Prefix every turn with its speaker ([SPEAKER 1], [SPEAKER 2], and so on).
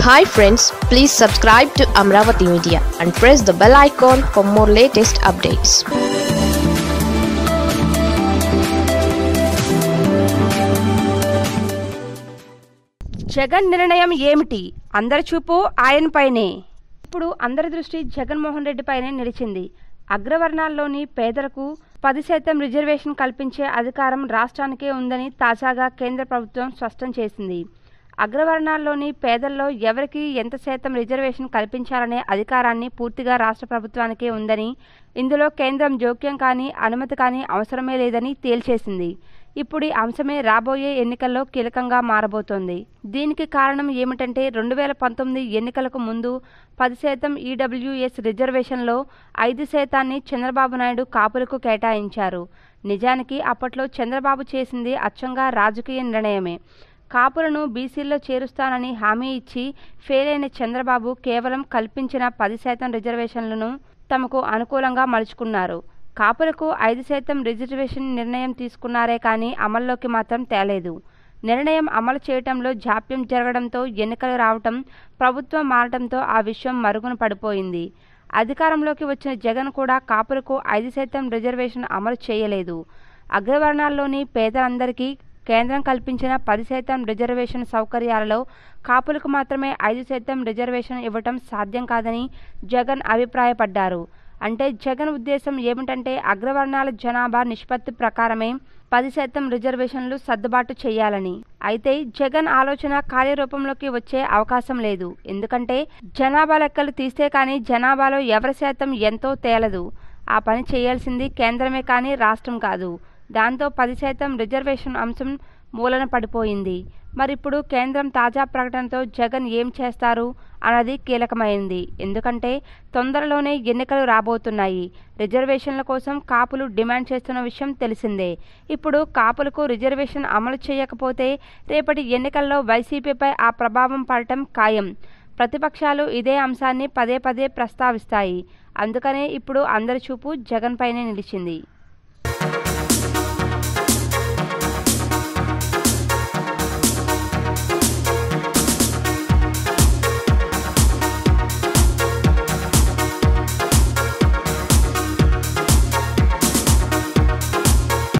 [SPEAKER 1] hi friends please subscribe to Amaravati media and press the bell icon for more latest updates
[SPEAKER 2] Jagan నిర్ణయం ఏమిటి అందరి చూపు ఆయనపైనే ఇప్పుడు అందరి దృష్టి జగన్మోహన్ రెడ్డి పైనే నిలిచింది అగ్రవర్ణాల్లోని పేదలకు పది శాతం రిజర్వేషన్ కల్పించే అధికారం రాష్ట్రానికే ఉందని తాజాగా కేంద్ర ప్రభుత్వం స్పష్టం చేసింది అగ్రవర్ణాల్లోని పేదల్లో ఎవరికి ఎంత శాతం రిజర్వేషన్ కల్పించాలనే అధికారాన్ని పూర్తిగా రాష్ట్ర ప్రభుత్వానికే ఉందని ఇందులో కేంద్రం జోక్యం కానీ అనుమతి కానీ అవసరమే లేదని తేల్చేసింది ఇప్పుడు ఈ అంశమే రాబోయే ఎన్నికల్లో కీలకంగా మారబోతోంది దీనికి కారణం ఏమిటంటే రెండు వేల పంతొమ్మిది ఎన్నికలకు ముందు పది శాతం ఈడబ్ల్యూఎస్ రిజర్వేషన్లో ఐదు శాతాన్ని చంద్రబాబు నాయుడు కాపులకు కేటాయించారు నిజానికి అప్పట్లో చంద్రబాబు చేసింది అచ్చంగా రాజకీయ నిర్ణయమే కాపులను బీసీల్లో చేరుస్తానని హామీ ఇచ్చి ఫెయిల్ అయిన చంద్రబాబు కేవలం కల్పించిన పది శాతం రిజర్వేషన్లను తమకు అనుకూలంగా మలుచుకున్నారు కాపులకు ఐదు శాతం రిజర్వేషన్ నిర్ణయం తీసుకున్నారే కానీ అమల్లోకి మాత్రం తేలేదు నిర్ణయం అమలు చేయటంలో జాప్యం జరగడంతో ఎన్నికలు రావటం ప్రభుత్వం మారటంతో ఆ విషయం మరుగున పడిపోయింది అధికారంలోకి వచ్చిన జగన్ కూడా కాపులకు ఐదు శాతం రిజర్వేషన్ అమలు చేయలేదు అగ్రవర్ణాల్లోని పేదలందరికీ కేంద్రం కల్పించిన పది శాతం రిజర్వేషన్ సౌకర్యాలలో కాపులకు మాత్రమే ఐదు శాతం రిజర్వేషన్ ఇవ్వటం సాధ్యం కాదని జగన్ అభిప్రాయపడ్డారు అంటే జగన్ ఉద్దేశం ఏమిటంటే అగ్రవర్ణాల జనాభా నిష్పత్తి ప్రకారమే పది శాతం రిజర్వేషన్లు సర్దుబాటు చేయాలని అయితే జగన్ ఆలోచన కార్యరూపంలోకి వచ్చే అవకాశం లేదు ఎందుకంటే జనాభా లెక్కలు తీస్తే కానీ జనాభాలో ఎవరి శాతం ఎంతో తేలదు ఆ పని చేయాల్సింది కేంద్రమే కానీ రాష్ట్రం కాదు దాంతో పది శాతం రిజర్వేషన్ అంశం మూలన పడిపోయింది మరిప్పుడు కేంద్రం తాజా ప్రకటనతో జగన్ ఏం చేస్తారు అన్నది కీలకమైంది ఎందుకంటే తొందరలోనే ఎన్నికలు రాబోతున్నాయి రిజర్వేషన్ల కోసం కాపులు డిమాండ్ చేస్తున్న విషయం తెలిసిందే ఇప్పుడు కాపులకు రిజర్వేషన్ అమలు చేయకపోతే రేపటి ఎన్నికల్లో వైసీపీపై ఆ ప్రభావం పడటం ఖాయం ప్రతిపక్షాలు ఇదే అంశాన్ని పదే పదే ప్రస్తావిస్తాయి అందుకనే ఇప్పుడు అందరి చూపు జగన్ పైనే నిలిచింది